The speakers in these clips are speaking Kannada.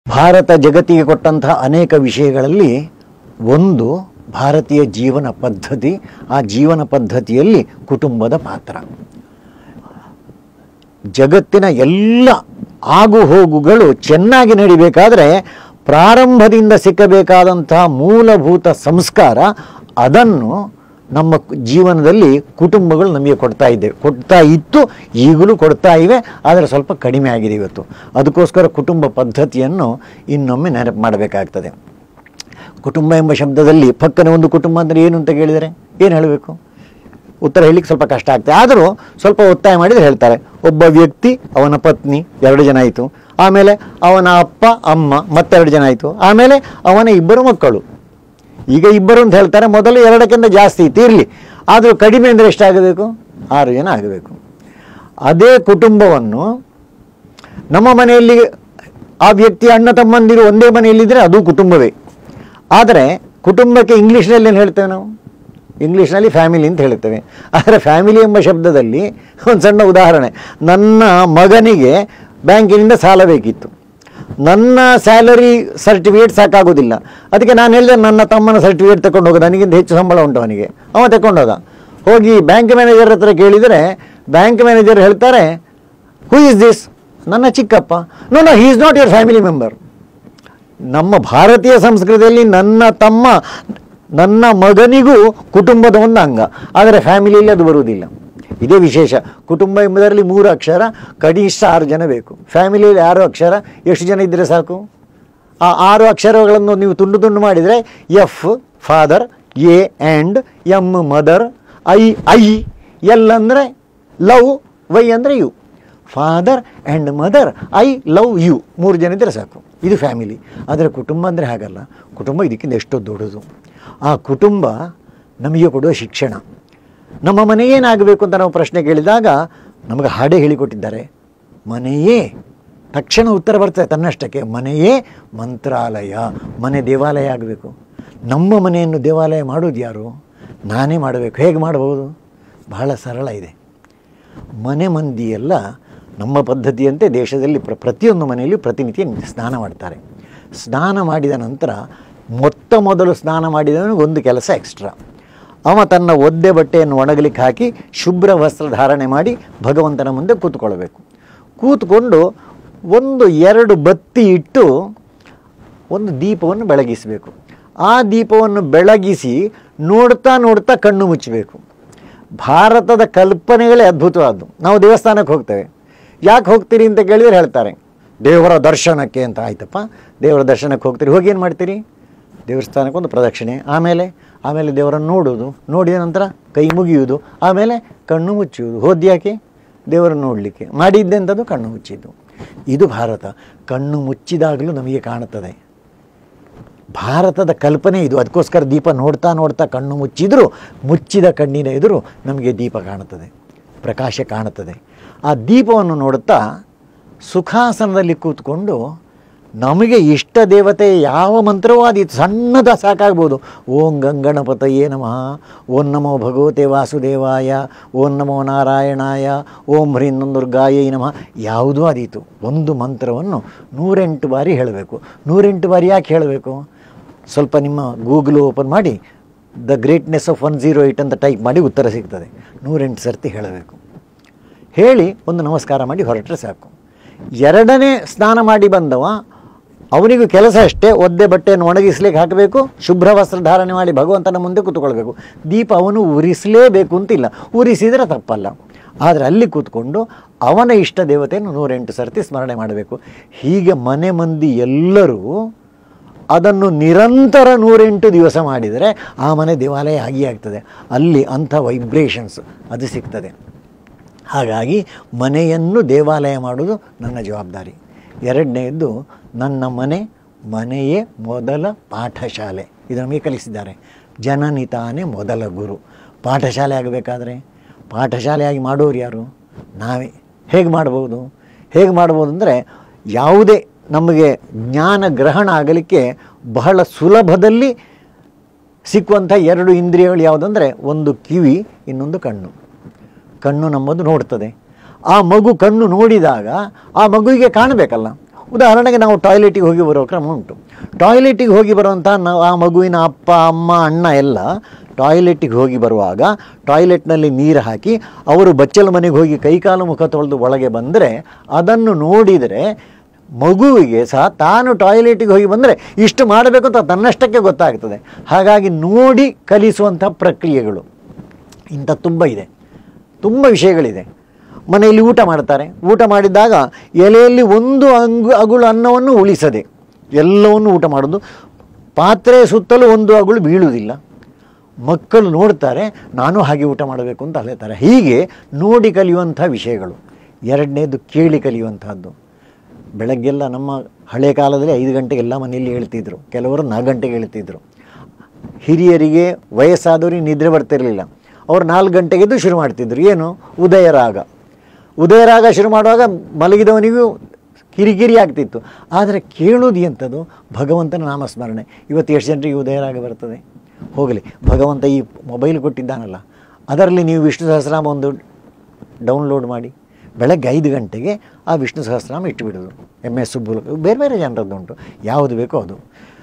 ಭಾರತ ಜಗತ್ತಿಗೆ ಕೊಟ್ಟಂತಹ ಅನೇಕ ವಿಷಯಗಳಲ್ಲಿ ಒಂದು ಭಾರತೀಯ ಜೀವನ ಪದ್ಧತಿ ಆ ಜೀವನ ಪದ್ಧತಿಯಲ್ಲಿ ಕುಟುಂಬದ ಪಾತ್ರ ಜಗತ್ತಿನ ಎಲ್ಲ ಆಗು ಹೋಗುಗಳು ಚೆನ್ನಾಗಿ ನಡಿಬೇಕಾದ್ರೆ ಪ್ರಾರಂಭದಿಂದ ಸಿಕ್ಕಬೇಕಾದಂತಹ ಮೂಲಭೂತ ಸಂಸ್ಕಾರ ಅದನ್ನು ನಮ್ಮ ಕು- ಜೀವನದಲ್ಲಿ ಕುಟುಂಬಗಳು ನಮಗೆ ಕೊಡ್ತಾ ಇದ್ದೇವೆ ಕೊಡ್ತಾ ಇತ್ತು ಈಗಲೂ ಕೊಡ್ತಾ ಇವೆ ಆದರೆ ಸ್ವಲ್ಪ ಕಡಿಮೆ ಆಗಿದೆ ಇವತ್ತು ಅದಕ್ಕೋಸ್ಕರ ಕುಟುಂಬ ಪದ್ಧತಿಯನ್ನು ಇನ್ನೊಮ್ಮೆ ನೆನಪು ಮಾಡಬೇಕಾಗ್ತದೆ ಕುಟುಂಬ ಎಂಬ ಶಬ್ದದಲ್ಲಿ ಪಕ್ಕನೆ ಒಂದು ಕುಟುಂಬ ಅಂದರೆ ಏನು ಅಂತ ಕೇಳಿದರೆ ಏನು ಹೇಳಬೇಕು ಉತ್ತರ ಹೇಳಲಿಕ್ಕೆ ಸ್ವಲ್ಪ ಕಷ್ಟ ಆಗ್ತದೆ ಆದರೂ ಸ್ವಲ್ಪ ಒತ್ತಾಯ ಮಾಡಿದರೆ ಹೇಳ್ತಾರೆ ಒಬ್ಬ ವ್ಯಕ್ತಿ ಅವನ ಪತ್ನಿ ಎರಡು ಜನ ಆಯಿತು ಆಮೇಲೆ ಅವನ ಅಪ್ಪ ಅಮ್ಮ ಮತ್ತೆರಡು ಜನ ಆಯಿತು ಆಮೇಲೆ ಅವನ ಇಬ್ಬರು ಮಕ್ಕಳು ಈಗ ಇಬ್ಬರು ಅಂತ ಹೇಳ್ತಾರೆ ಮೊದಲು ಎರಡಕ್ಕಿಂತ ಜಾಸ್ತಿ ಇತ್ತು ಇರಲಿ ಆದರೂ ಕಡಿಮೆ ಅಂದರೆ ಎಷ್ಟಾಗಬೇಕು ಆರು ಜನ ಆಗಬೇಕು ಅದೇ ಕುಟುಂಬವನ್ನು ನಮ್ಮ ಮನೆಯಲ್ಲಿ ಆ ವ್ಯಕ್ತಿ ಅಣ್ಣ ತಮ್ಮಂದಿರು ಒಂದೇ ಮನೆಯಲ್ಲಿದ್ದರೆ ಅದು ಕುಟುಂಬವೇ ಆದರೆ ಕುಟುಂಬಕ್ಕೆ ಇಂಗ್ಲೀಷ್ನಲ್ಲಿ ಏನು ಹೇಳ್ತೇವೆ ನಾವು ಇಂಗ್ಲೀಷ್ನಲ್ಲಿ ಫ್ಯಾಮಿಲಿ ಅಂತ ಹೇಳ್ತೇವೆ ಆದರೆ ಫ್ಯಾಮಿಲಿ ಎಂಬ ಶಬ್ದದಲ್ಲಿ ಒಂದು ಸಣ್ಣ ಉದಾಹರಣೆ ನನ್ನ ಮಗನಿಗೆ ಬ್ಯಾಂಕಿನಿಂದ ಸಾಲ ಬೇಕಿತ್ತು ನನ್ನ ಸ್ಯಾಲರಿ ಸರ್ಟಿಫಿಕೇಟ್ ಸಾಕಾಗೋದಿಲ್ಲ ಅದಕ್ಕೆ ನಾನು ಹೇಳಿದೆ ನನ್ನ ತಮ್ಮನ ಸರ್ಟಿಫಿಕೇಟ್ ತಗೊಂಡು ಹೋಗೋದು ನನಗಿಂತ ಹೆಚ್ಚು ಸಂಬಳ ಉಂಟು ಅವನಿಗೆ ಅವ ತಗೊಂಡೋದ ಹೋಗಿ ಬ್ಯಾಂಕ್ ಮ್ಯಾನೇಜರ್ ಹತ್ರ ಕೇಳಿದರೆ ಬ್ಯಾಂಕ್ ಮ್ಯಾನೇಜರ್ ಹೇಳ್ತಾರೆ ಹೂ ಇಸ್ ದಿಸ್ ನನ್ನ ಚಿಕ್ಕಪ್ಪ no no he is not your family member ನಮ್ಮ ಭಾರತೀಯ ಸಂಸ್ಕೃತಿಯಲ್ಲಿ ನನ್ನ ತಮ್ಮ ನನ್ನ ಮಗನಿಗೂ ಕುಟುಂಬದ ಒಂದು ಅಂಗ ಆದರೆ ಫ್ಯಾಮಿಲಿಯಲ್ಲಿ ಅದು ಬರುವುದಿಲ್ಲ ಇದೇ ವಿಶೇಷ ಕುಟುಂಬ ಎಂಬುದರಲ್ಲಿ ಮೂರು ಅಕ್ಷರ ಕನಿಷ್ಠ ಆರು ಜನ ಬೇಕು ಫ್ಯಾಮಿಲಿಯಲ್ಲಿ ಆರು ಅಕ್ಷರ ಎಷ್ಟು ಜನ ಇದ್ದರೆ ಸಾಕು ಆ ಆರು ಅಕ್ಷರಗಳನ್ನು ನೀವು ತುಂಡು ತುಂಡು ಮಾಡಿದರೆ F father A and M mother I I L ಅಂದರೆ ಲವ್ ವೈ ಅಂದರೆ you father and mother I love you ಮೂರು ಜನ ಇದ್ದರೆ ಸಾಕು ಇದು ಫ್ಯಾಮಿಲಿ ಆದರೆ ಕುಟುಂಬ ಅಂದರೆ ಹಾಗಲ್ಲ ಕುಟುಂಬ ಇದಕ್ಕಿಂತ ಎಷ್ಟೋ ದೊಡ್ಡದು ಆ ಕುಟುಂಬ ನಮಗೆ ಕೊಡುವ ಶಿಕ್ಷಣ ನಮ್ಮ ಮನೆ ಏನಾಗಬೇಕು ಅಂತ ನಾವು ಪ್ರಶ್ನೆ ಕೇಳಿದಾಗ ನಮಗೆ ಹಾಡೇ ಹೇಳಿಕೊಟ್ಟಿದ್ದಾರೆ ಮನೆಯೇ ತಕ್ಷಣ ಉತ್ತರ ಬರ್ತದೆ ತನ್ನಷ್ಟಕ್ಕೆ ಮನೆಯೇ ಮಂತ್ರಾಲಯ ಮನೆ ದೇವಾಲಯ ಆಗಬೇಕು ನಮ್ಮ ಮನೆಯನ್ನು ದೇವಾಲಯ ಮಾಡೋದು ಯಾರು ನಾನೇ ಮಾಡಬೇಕು ಹೇಗೆ ಮಾಡಬಹುದು ಬಹಳ ಸರಳ ಇದೆ ಮನೆ ಮಂದಿಯೆಲ್ಲ ನಮ್ಮ ಪದ್ಧತಿಯಂತೆ ದೇಶದಲ್ಲಿ ಪ್ರ ಪ್ರತಿಯೊಂದು ಮನೆಯಲ್ಲಿ ಪ್ರತಿನಿತ್ಯ ಸ್ನಾನ ಮಾಡ್ತಾರೆ ಸ್ನಾನ ಮಾಡಿದ ನಂತರ ಮೊತ್ತ ಮೊದಲು ಸ್ನಾನ ಮಾಡಿದವನಿಗೆ ಒಂದು ಕೆಲಸ ಎಕ್ಸ್ಟ್ರಾ ಅವ ತನ್ನ ಒದ್ದೆ ಬಟ್ಟೆಯನ್ನು ಒಣಗಲಿಕ್ಕೆ ಹಾಕಿ ಶುಭ್ರ ವಸ್ತ್ರ ಧಾರಣೆ ಮಾಡಿ ಭಗವಂತನ ಮುಂದೆ ಕೂತ್ಕೊಳ್ಬೇಕು ಕೂತ್ಕೊಂಡು ಒಂದು ಎರಡು ಬತ್ತಿ ಇಟ್ಟು ಒಂದು ದೀಪವನ್ನು ಬೆಳಗಿಸಬೇಕು ಆ ದೀಪವನ್ನು ಬೆಳಗಿಸಿ ನೋಡ್ತಾ ನೋಡ್ತಾ ಕಣ್ಣು ಮುಚ್ಚಬೇಕು ಭಾರತದ ಕಲ್ಪನೆಗಳೇ ಅದ್ಭುತವಾದ್ದು ನಾವು ದೇವಸ್ಥಾನಕ್ಕೆ ಹೋಗ್ತೇವೆ ಯಾಕೆ ಹೋಗ್ತೀರಿ ಅಂತ ಕೇಳಿದರೆ ಹೇಳ್ತಾರೆ ದೇವರ ದರ್ಶನಕ್ಕೆ ಅಂತ ಆಯ್ತಪ್ಪ ದೇವರ ದರ್ಶನಕ್ಕೆ ಹೋಗ್ತೀರಿ ಹೋಗಿ ಏನು ಮಾಡ್ತೀರಿ ದೇವಸ್ಥಾನಕ್ಕೆ ಒಂದು ಪ್ರದಕ್ಷಿಣೆ ಆಮೇಲೆ ಆಮೇಲೆ ದೇವರನ್ನು ನೋಡೋದು ನೋಡಿದ ನಂತರ ಕೈ ಮುಗಿಯುವುದು ಆಮೇಲೆ ಕಣ್ಣು ಮುಚ್ಚುವುದು ಹೋದ್ಯಾಕೆ ದೇವರನ್ನು ನೋಡಲಿಕ್ಕೆ ಮಾಡಿದ್ದೆಂಥದ್ದು ಕಣ್ಣು ಮುಚ್ಚಿದ್ದು ಇದು ಭಾರತ ಕಣ್ಣು ಮುಚ್ಚಿದಾಗಲೂ ನಮಗೆ ಕಾಣುತ್ತದೆ ಭಾರತದ ಕಲ್ಪನೆ ಇದು ಅದಕ್ಕೋಸ್ಕರ ದೀಪ ನೋಡ್ತಾ ನೋಡ್ತಾ ಕಣ್ಣು ಮುಚ್ಚಿದರೂ ಮುಚ್ಚಿದ ಕಣ್ಣಿನ ಎದುರು ನಮಗೆ ದೀಪ ಕಾಣುತ್ತದೆ ಪ್ರಕಾಶ ಕಾಣುತ್ತದೆ ಆ ದೀಪವನ್ನು ನೋಡುತ್ತಾ ಸುಖಾಸನದಲ್ಲಿ ಕೂತ್ಕೊಂಡು ನಮಗೆ ಇಷ್ಟ ದೇವತೆ ಯಾವ ಮಂತ್ರವೂ ಆದೀತು ಸಣ್ಣದ ಸಾಕಾಗ್ಬೋದು ಓಂ ಗಂಗಣಪತಯೇ ನಮಃ ಓಂ ನಮೋ ಭಗವತೆ ವಾಸುದೇವಾಯ ಓಂ ನಮೋ ನಾರಾಯಣಾಯ ಓಂ ಹ್ರೀಂ ದುರ್ಗಾಯೈ ನಮಃ ಯಾವುದೂ ಆದೀತು ಒಂದು ಮಂತ್ರವನ್ನು ನೂರೆಂಟು ಬಾರಿ ಹೇಳಬೇಕು ನೂರೆಂಟು ಬಾರಿ ಯಾಕೆ ಹೇಳಬೇಕು ಸ್ವಲ್ಪ ನಿಮ್ಮ ಗೂಗಲ್ ಓಪನ್ ಮಾಡಿ the greatness of one zero eight ಅಂತ ಟೈಪ್ ಮಾಡಿ ಉತ್ತರ ಸಿಗ್ತದೆ ನೂರೆಂಟು ಸರ್ತಿ ಹೇಳಬೇಕು ಹೇಳಿ ಒಂದು ನಮಸ್ಕಾರ ಮಾಡಿ ಹೊರಟ್ರೆ ಸಾಕು ಎರಡನೇ ಸ್ನಾನ ಮಾಡಿ ಬಂದವ ಅವನಿಗೂ ಕೆಲಸ ಅಷ್ಟೇ ಒದ್ದೆ ಬಟ್ಟೆಯನ್ನು ಒಣಗಿಸ್ಲಿಕ್ಕೆ ಹಾಕಬೇಕು ಶುಭ್ರ ವಸ್ತ್ರ ಧಾರಣೆ ಮಾಡಿ ಭಗವಂತನ ಮುಂದೆ ಕೂತ್ಕೊಳ್ಬೇಕು ದೀಪ ಅವನು ಉರಿಸಲೇಬೇಕು ಅಂತಿಲ್ಲ ಉರಿಸಿದರೆ ತಪ್ಪಲ್ಲ ಆದರೆ ಅಲ್ಲಿ ಕೂತ್ಕೊಂಡು ಅವನ ಇಷ್ಟ ದೇವತೆಯನ್ನು ನೂರೆಂಟು ಸರ್ತಿ ಸ್ಮರಣೆ ಮಾಡಬೇಕು ಹೀಗೆ ಮನೆ ಮಂದಿ ಎಲ್ಲರೂ ಅದನ್ನು ನಿರಂತರ ನೂರೆಂಟು ದಿವಸ ಮಾಡಿದರೆ ಆ ಮನೆ ದೇವಾಲಯ ಆಗಿಯೇ ಆಗ್ತದೆ ಅಲ್ಲಿ ಅಂಥ ವೈಬ್ರೇಷನ್ಸ್ ಅದು ಸಿಗ್ತದೆ ಹಾಗಾಗಿ ಮನೆಯನ್ನು ದೇವಾಲಯ ಮಾಡೋದು ನನ್ನ ಜವಾಬ್ದಾರಿ ಎರಡನೆಯದ್ದು ನನ್ನ ಮನೆ ಮನೆಯೇ ಮೊದಲ ಪಾಠಶಾಲೆ ಇದು ನಮಗೆ ಕಲಿಸಿದ್ದಾರೆ ಜನನಿ ತಾನೇ ಮೊದಲ ಗುರು ಪಾಠಶಾಲೆ ಆಗಬೇಕಾದ್ರೆ ಪಾಠಶಾಲೆಯಾಗಿ ಮಾಡೋರು ಯಾರು ನಾವೇ ಹೇಗೆ ಮಾಡ್ಬೋದು ಹೇಗೆ ಮಾಡ್ಬೋದು ಅಂದರೆ ಯಾವುದೇ ನಮಗೆ ಜ್ಞಾನ ಗ್ರಹಣ ಆಗಲಿಕ್ಕೆ ಬಹಳ ಸುಲಭದಲ್ಲಿ ಸಿಕ್ಕುವಂಥ ಎರಡು ಇಂದ್ರಿಯಗಳು ಯಾವುದಂದರೆ ಒಂದು ಕಿವಿ ಇನ್ನೊಂದು ಕಣ್ಣು ಕಣ್ಣು ನಮ್ಮದು ನೋಡ್ತದೆ ಆ ಮಗು ಕಣ್ಣು ನೋಡಿದಾಗ ಆ ಮಗುವಿಗೆ ಕಾಣಬೇಕಲ್ಲ ಉದಾಹರಣೆಗೆ ನಾವು ಟಾಯ್ಲೆಟಿಗೆ ಹೋಗಿ ಬರೋ ಕ್ರಮ ಉಂಟು ಟಾಯ್ಲೆಟಿಗೆ ಹೋಗಿ ಬರುವಂಥ ನಾವು ಆ ಮಗುವಿನ ಅಪ್ಪ ಅಮ್ಮ ಅಣ್ಣ ಎಲ್ಲ ಟಾಯ್ಲೆಟಿಗೆ ಹೋಗಿ ಬರುವಾಗ ಟಾಯ್ಲೆಟ್ನಲ್ಲಿ ನೀರು ಹಾಕಿ ಅವರು ಬಚ್ಚಲ ಮನೆಗೆ ಹೋಗಿ ಕೈಕಾಲು ಮುಖ ತೊಳೆದು ಒಳಗೆ ಬಂದರೆ ಅದನ್ನು ನೋಡಿದರೆ ಮಗುವಿಗೆ ಸಹ ತಾನು ಟಾಯ್ಲೆಟಿಗೆ ಹೋಗಿ ಬಂದರೆ ಇಷ್ಟು ಮಾಡಬೇಕು ಅಂತ ತನ್ನಷ್ಟಕ್ಕೆ ಗೊತ್ತಾಗ್ತದೆ ಹಾಗಾಗಿ ನೋಡಿ ಕಲಿಸುವಂಥ ಪ್ರಕ್ರಿಯೆಗಳು ಇಂಥ ತುಂಬ ಇದೆ ತುಂಬ ವಿಷಯಗಳಿದೆ ಮನೆಯಲ್ಲಿ ಊಟ ಮಾಡ್ತಾರೆ ಊಟ ಮಾಡಿದಾಗ ಎಲೆಯಲ್ಲಿ ಒಂದು ಅಂಗು ಅಗುಳು ಅನ್ನವನ್ನು ಉಳಿಸದೆ ಎಲ್ಲವನ್ನು ಊಟ ಮಾಡೋದು ಪಾತ್ರೆ ಸುತ್ತಲೂ ಒಂದು ಅಗುಳು ಬೀಳುವುದಿಲ್ಲ ಮಕ್ಕಳು ನೋಡ್ತಾರೆ ನಾನು ಹಾಗೆ ಊಟ ಮಾಡಬೇಕು ಅಂತ ಅಲೆತಾರೆ ಹೀಗೆ ನೋಡಿ ಕಲಿಯುವಂಥ ವಿಷಯಗಳು ಎರಡನೇದು ಕೇಳಿ ಕಲಿಯುವಂತಹದ್ದು ಬೆಳಗ್ಗೆಲ್ಲ ನಮ್ಮ ಹಳೆ ಕಾಲದಲ್ಲಿ ಐದು ಗಂಟೆಗೆ ಎಲ್ಲ ಮನೆಯಲ್ಲಿ ಹೇಳ್ತಿದ್ರು ಕೆಲವರು ನಾಲ್ಕು ಗಂಟೆಗೆ ಹೇಳ್ತಿದ್ರು ಹಿರಿಯರಿಗೆ ವಯಸ್ಸಾದವರಿಗೆ ನಿದ್ರೆ ಬರ್ತಿರಲಿಲ್ಲ ಅವ್ರು ನಾಲ್ಕು ಗಂಟೆಗೆದ್ದು ಶುರು ಮಾಡ್ತಿದ್ರು ಏನು ಉದಯರಾಗ ಉದಯರಾಗ ಶುರು ಮಾಡುವಾಗ ಮಲಗಿದವನಿಗೂ ಕಿರಿಕಿರಿ ಆಗ್ತಿತ್ತು ಆದರೆ ಕೇಳೋದು ಎಂಥದ್ದು ಭಗವಂತನ ನಾಮಸ್ಮರಣೆ ಇವತ್ತು ಎಷ್ಟು ಜನರಿಗೆ ಉದಯರಾಗ ಬರ್ತದೆ ಹೋಗಲಿ ಭಗವಂತ ಈ ಮೊಬೈಲ್ ಕೊಟ್ಟಿದ್ದಾನಲ್ಲ ಅದರಲ್ಲಿ ನೀವು ವಿಷ್ಣು ಸಹಸ್ರನಾಮ ಒಂದು ಡೌನ್ಲೋಡ್ ಮಾಡಿ ಬೆಳಗ್ಗೆ ಐದು ಗಂಟೆಗೆ ಆ ವಿಷ್ಣು ಸಹಸ್ರನಾಮ ಇಟ್ಟುಬಿಡೋದು ಎಮ್ ಎಸ್ ಸುಬ್ಬುಲ ಬೇರೆ ಬೇರೆ ಜನರದ್ದುಂಟು ಯಾವುದು ಬೇಕೋ ಅದು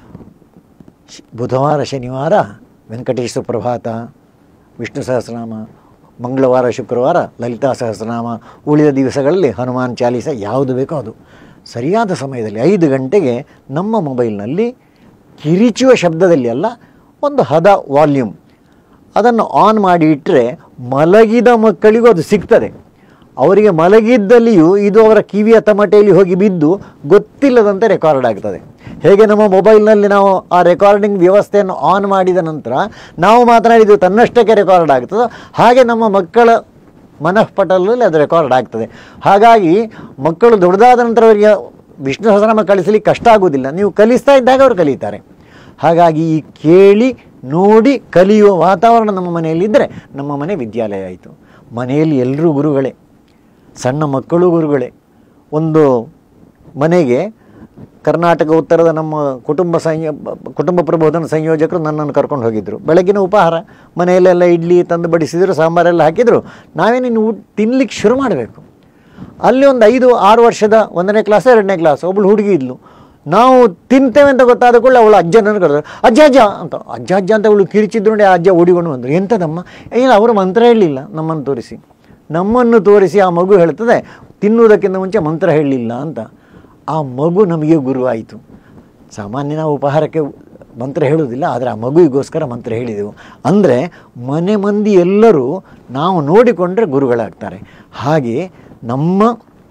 ಶ್- ಬುಧವಾರ ಶನಿವಾರ ವೆಂಕಟೇಶ್ವರ ಪ್ರಭಾತ ವಿಷ್ಣು ಸಹಸ್ರನಾಮ ಮಂಗಳವಾರ ಶುಕ್ರವಾರ ಲಲಿತಾ ಸಹಸ್ರನಾಮ ಉಳಿದ ದಿವಸಗಳಲ್ಲಿ ಹನುಮಾನ್ ಚಾಲೀಸ ಯಾವುದು ಬೇಕೋ ಅದು ಸರಿಯಾದ ಸಮಯದಲ್ಲಿ ಐದು ಗಂಟೆಗೆ ನಮ್ಮ ಮೊಬೈಲ್ನಲ್ಲಿ ಕಿರಿಚುವ ಶಬ್ದದಲ್ಲಿ ಅಲ್ಲ ಒಂದು ಹದ ವಾಲ್ಯೂಮ್ ಅದನ್ನು ಆನ್ ಮಾಡಿ ಇಟ್ಟರೆ ಮಲಗಿದ ಮಕ್ಕಳಿಗೂ ಅದು ಸಿಗ್ತದೆ ಅವರಿಗೆ ಮಲಗಿದ್ದಲ್ಲಿಯೂ ಇದು ಅವರ ಕಿವಿಯ ತಮಟೆಯಲ್ಲಿ ಹೋಗಿ ಬಿದ್ದು ಗೊತ್ತಿಲ್ಲದಂತೆ ರೆಕಾರ್ಡ್ ಆಗ್ತದೆ ಹೇಗೆ ನಮ್ಮ ಮೊಬೈಲ್ನಲ್ಲಿ ನಾವು ಆ ರೆಕಾರ್ಡಿಂಗ್ ವ್ಯವಸ್ಥೆಯನ್ನು ಆನ್ ಮಾಡಿದ ನಂತರ ನಾವು ಮಾತನಾಡಿದ್ದು ತನ್ನಷ್ಟಕ್ಕೆ ರೆಕಾರ್ಡ್ ಆಗ್ತದೋ ಹಾಗೆ ನಮ್ಮ ಮಕ್ಕಳ ಮನಃಪಟಲದಲ್ಲಿ ಅದು ರೆಕಾರ್ಡ್ ಆಗ್ತದೆ ಹಾಗಾಗಿ ಮಕ್ಕಳು ದೊಡ್ಡದಾದ ನಂತರ ಅವರಿಗೆ ವಿಷ್ಣು ಸಹಸ್ರನಾಮ ಕಲಿಸಲಿಕ್ಕೆ ಕಷ್ಟ ಆಗುವುದಿಲ್ಲ ನೀವು ಕಲಿಸ್ತಾ ಇದ್ದಾಗ ಅವರು ಕಲಿತಾರೆ ಹಾಗಾಗಿ ಈ ಕೇಳಿ ನೋಡಿ ಕಲಿಯುವ ವಾತಾವರಣ ನಮ್ಮ ಮನೆಯಲ್ಲಿದ್ದರೆ ನಮ್ಮ ಮನೆ ವಿದ್ಯಾಲಯ ಆಯಿತು ಮನೆಯಲ್ಲಿ ಎಲ್ಲರೂ ಗುರುಗಳೇ ಸಣ್ಣ ಮಕ್ಕಳು ಗುರುಗಳೇ ಒಂದು ಮನೆಗೆ ಕರ್ನಾಟಕ ಉತ್ತರದ ನಮ್ಮ ಕುಟುಂಬ ಸಂಯ ಕುಟುಂಬ ಪ್ರಬೋಧನ ಸಂಯೋಜಕರು ನನ್ನನ್ನು ಕರ್ಕೊಂಡು ಹೋಗಿದ್ದರು ಬೆಳಗಿನ ಉಪಹಾರ ಮನೆಯಲ್ಲೆಲ್ಲ ಇಡ್ಲಿ ತಂದು ಬಡಿಸಿದರು ಸಾಂಬಾರೆಲ್ಲ ಹಾಕಿದರು ನಾವೇನಿನ್ನು ಊಟ ತಿನ್ಲಿಕ್ಕೆ ಶುರು ಮಾಡಬೇಕು ಅಲ್ಲಿ ಒಂದು ಐದು ಆರು ವರ್ಷದ ಒಂದನೇ ಕ್ಲಾಸ್ ಎರಡನೇ ಕ್ಲಾಸ್ ಒಬ್ಬಳು ಹುಡುಗಿ ಇದ್ಲು ನಾವು ತಿಂತೇವೆ ಅಂತ ಗೊತ್ತಾದ ಕೂಡಲೇ ಅವಳು ಅಜ್ಜನನ್ನು ಕರೆದ್ರು ಅಜ್ಜ ಅಜ್ಜ ಅಂತ ಅಜ್ಜ ಅಜ್ಜ ಅಂತ ಅವಳು ಕಿರಿಚಿದ್ರು ನೋಡಿ ಆ ಅಜ್ಜ ಓಡಿಕೊಂಡು ಬಂದರು ಎಂಥದಮ್ಮ ಇಲ್ಲ ಅವರು ಮಂತ್ರ ಹೇಳಲಿಲ್ಲ ನಮ್ಮನ್ನು ತೋರಿಸಿ ನಮ್ಮನ್ನು ತೋರಿಸಿ ಆ ಮಗು ಹೇಳ್ತದೆ ತಿನ್ನುವುದಕ್ಕಿಂತ ಮುಂಚೆ ಮಂತ್ರ ಹೇಳಲಿಲ್ಲ ಅಂತ ಆ ಮಗು ನಮಗೆ ಗುರು ಆಯಿತು ಸಾಮಾನ್ಯ ನಾವು ಉಪಹಾರಕ್ಕೆ ಮಂತ್ರ ಹೇಳುವುದಿಲ್ಲ ಆದರೆ ಆ ಮಗುವಿಗೋಸ್ಕರ ಮಂತ್ರ ಹೇಳಿದೆವು ಅಂದರೆ ಮನೆ ಮಂದಿ ಎಲ್ಲರೂ ನಾವು ನೋಡಿಕೊಂಡ್ರೆ ಗುರುಗಳಾಗ್ತಾರೆ ಹಾಗೆ ನಮ್ಮ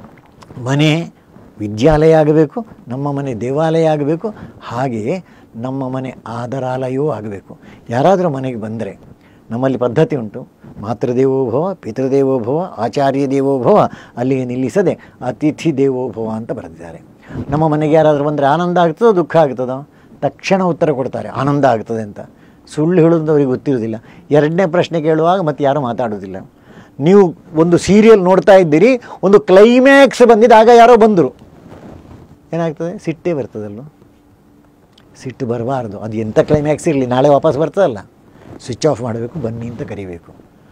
ಮನೆ ವಿದ್ಯಾಲಯ ಆಗಬೇಕು ನಮ್ಮ ಮನೆ ದೇವಾಲಯ ಆಗಬೇಕು ಹಾಗೆಯೇ ನಮ್ಮ ಮನೆ ಆದರಾಲಯವೂ ಆಗಬೇಕು ಯಾರಾದರೂ ಮನೆಗೆ ಬಂದರೆ ನಮ್ಮಲ್ಲಿ ಪದ್ಧತಿ ಉಂಟು ಮಾತೃದೇವೋಭವ ಪಿತೃದೇವೋಭವ ಆಚಾರ್ಯ ದೇವೋಭವ ಅಲ್ಲಿಗೆ ನಿಲ್ಲಿಸದೆ ಅತಿಥಿ ದೇವೋಭವ ಅಂತ ಬರೆದಿದ್ದಾರೆ ನಮ್ಮ ಮನೆಗೆ ಯಾರಾದರೂ ಬಂದರೆ ಆನಂದ ಆಗ್ತದೋ ದುಃಖ ಆಗ್ತದೋ ತಕ್ಷಣ ಉತ್ತರ ಕೊಡ್ತಾರೆ ಆನಂದ ಆಗ್ತದೆ ಅಂತ ಸುಳ್ಳು ಹೇಳೋದು ಅವ್ರಿಗೆ ಗೊತ್ತಿರೋದಿಲ್ಲ ಎರಡನೇ ಪ್ರಶ್ನೆ ಕೇಳುವಾಗ ಮತ್ತೆ ಯಾರೂ ಮಾತಾಡೋದಿಲ್ಲ ನೀವು ಒಂದು ಸೀರಿಯಲ್ ನೋಡ್ತಾ ಇದ್ದೀರಿ ಒಂದು ಕ್ಲೈಮ್ಯಾಕ್ಸ್ ಬಂದಿದ್ದಾಗ ಯಾರೋ ಬಂದರು ಏನಾಗ್ತದೆ ಸಿಟ್ಟೇ ಬರ್ತದಲ್ವ ಸಿಟ್ಟು ಬರಬಾರ್ದು ಅದು ಎಂಥ ಕ್ಲೈಮ್ಯಾಕ್ಸ್ ಇರಲಿ ನಾಳೆ ವಾಪಸ್ ಬರ್ತದಲ್ಲ ಸ್ವಿಚ್ ಆಫ್ ಮಾಡಬೇಕು ಬನ್ನಿ ಅಂತ ಕರಿಬೇಕು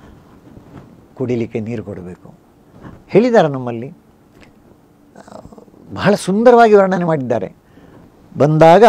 ಕುಡಿಲಿಕ್ಕೆ ನೀರು ಕೊಡಬೇಕು ಹೇಳಿದ್ದಾರೆ ನಮ್ಮಲ್ಲಿ ಆ, ಬಹಳ ಸುಂದರವಾಗಿ ವರ್ಣನೆ ಮಾಡಿದ್ದಾರೆ ಬಂದಾಗ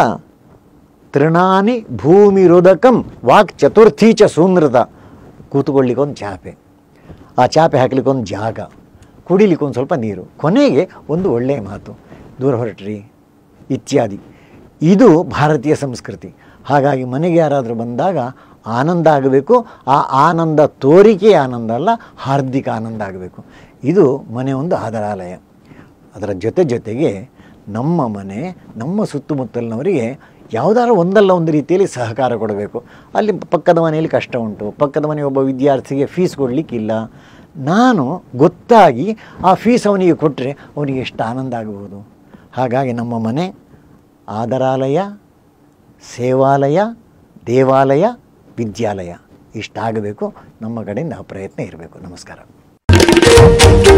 ತೃಣಾನಿ ಭೂಮಿ ರೋದಕಂ ವಾಕ್ ಚತುರ್ಥಿ ಚ ಸೂನೃತ ಕೂತ್ಕೊಳ್ಳಿಕ್ಕೆ ಒಂದು ಚಾಪೆ ಆ ಚಾಪೆ ಹಾಕ್ಲಿಕ್ಕೆ ಒಂದು ಜಾಗ ಕುಡಿಲಿಕ್ಕೆ ಒಂದು ಸ್ವಲ್ಪ ನೀರು ಕೊನೆಗೆ ಒಂದು ಒಳ್ಳೆಯ ಮಾತು ದೂರ ಹೊರಟ್ರಿ ಇತ್ಯಾದಿ ಇದು ಭಾರತೀಯ ಸಂಸ್ಕೃತಿ ಹಾಗಾಗಿ ಮನೆಗೆ ಯಾರಾದರೂ ಬಂದಾಗ ಆನಂದ ಆಗಬೇಕು ಆ ಆನಂದ ತೋರಿಕೆ ಆನಂದ ಅಲ್ಲ ಹಾರ್ದಿಕ ಆನಂದ ಆಗಬೇಕು ಇದು ಮನೆ ಒಂದು ಆದರಾಲಯ ಅದರ ಜೊತೆ ಜೊತೆಗೆ ನಮ್ಮ ಮನೆ ನಮ್ಮ ಸುತ್ತಮುತ್ತಲಿನವರಿಗೆ ಯಾವುದಾದ್ರೂ ಒಂದಲ್ಲ ಒಂದು ರೀತಿಯಲ್ಲಿ ಸಹಕಾರ ಕೊಡಬೇಕು ಅಲ್ಲಿ ಪಕ್ಕದ ಮನೆಯಲ್ಲಿ ಕಷ್ಟ ಉಂಟು ಪಕ್ಕದ ಮನೆ ಒಬ್ಬ ವಿದ್ಯಾರ್ಥಿಗೆ ಫೀಸ್ ಕೊಡಲಿಕ್ಕಿಲ್ಲ ನಾನು ಗೊತ್ತಾಗಿ ಆ ಫೀಸ್ ಅವನಿಗೆ ಕೊಟ್ಟರೆ ಅವನಿಗೆ ಎಷ್ಟು ಆನಂದ ಆಗಬಹುದು ಹಾಗಾಗಿ ನಮ್ಮ ಮನೆ ಆದರಾಲಯ ಸೇವಾಲಯ ದೇವಾಲಯ ವಿದ್ಯಾಲಯ ಇಷ್ಟಾಗಬೇಕು ನಮ್ಮ ಕಡೆಯಿಂದ ಆ ಪ್ರಯತ್ನ ಇರಬೇಕು ನಮಸ್ಕಾರ